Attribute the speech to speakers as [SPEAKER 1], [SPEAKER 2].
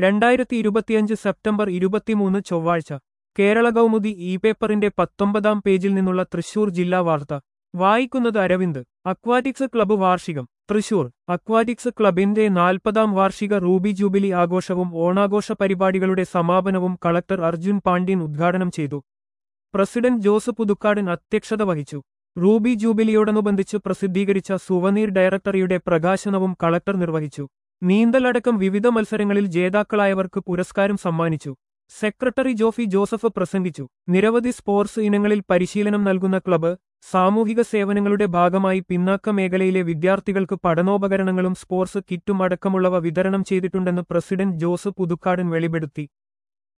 [SPEAKER 1] രണ്ടായിരത്തി ഇരുപത്തിയഞ്ച് സെപ്റ്റംബർ ഇരുപത്തിമൂന്ന് ചൊവ്വാഴ്ച കേരള കൗമുദി ഇ പേപ്പറിന്റെ പത്തൊമ്പതാം പേജിൽ നിന്നുള്ള തൃശൂർ ജില്ലാ വാർത്ത വായിക്കുന്നത് അരവിന്ദ് അക്വാറ്റിക്സ് ക്ലബ്ബ് വാർഷികം തൃശൂർ അക്വാറ്റിക്സ് ക്ലബിന്റെ നാൽപ്പതാം വാർഷിക റൂബി ജൂബിലി ആഘോഷവും ഓണാഘോഷ പരിപാടികളുടെ സമാപനവും കളക്ടർ അർജുൻ പാണ്ഡ്യൻ ഉദ്ഘാടനം ചെയ്തു പ്രസിഡന്റ് ജോസ് പുതുക്കാടൻ അധ്യക്ഷത വഹിച്ചു റൂബി ജൂബിലിയോടനുബന്ധിച്ച് പ്രസിദ്ധീകരിച്ച സുവനീർ ഡയറക്ടറിയുടെ പ്രകാശനവും കളക്ടർ നിർവഹിച്ചു നീന്തലടക്കം വിവിധ മത്സരങ്ങളിൽ ജേതാക്കളായവർക്ക് പുരസ്കാരം സമ്മാനിച്ചു സെക്രട്ടറി ജോഫി ജോസഫ് പ്രസംഗിച്ചു നിരവധി സ്പോർട്സ് ഇനങ്ങളിൽ പരിശീലനം നൽകുന്ന ക്ലബ്ബ് സാമൂഹിക സേവനങ്ങളുടെ ഭാഗമായി പിന്നാക്ക മേഖലയിലെ വിദ്യാർത്ഥികൾക്ക് പഠനോപകരണങ്ങളും സ്പോർട്സ് കിറ്റും അടക്കമുള്ളവ വിതരണം ചെയ്തിട്ടുണ്ടെന്ന് പ്രസിഡന്റ് ജോസ് പുതുക്കാടൻ വെളിപ്പെടുത്തി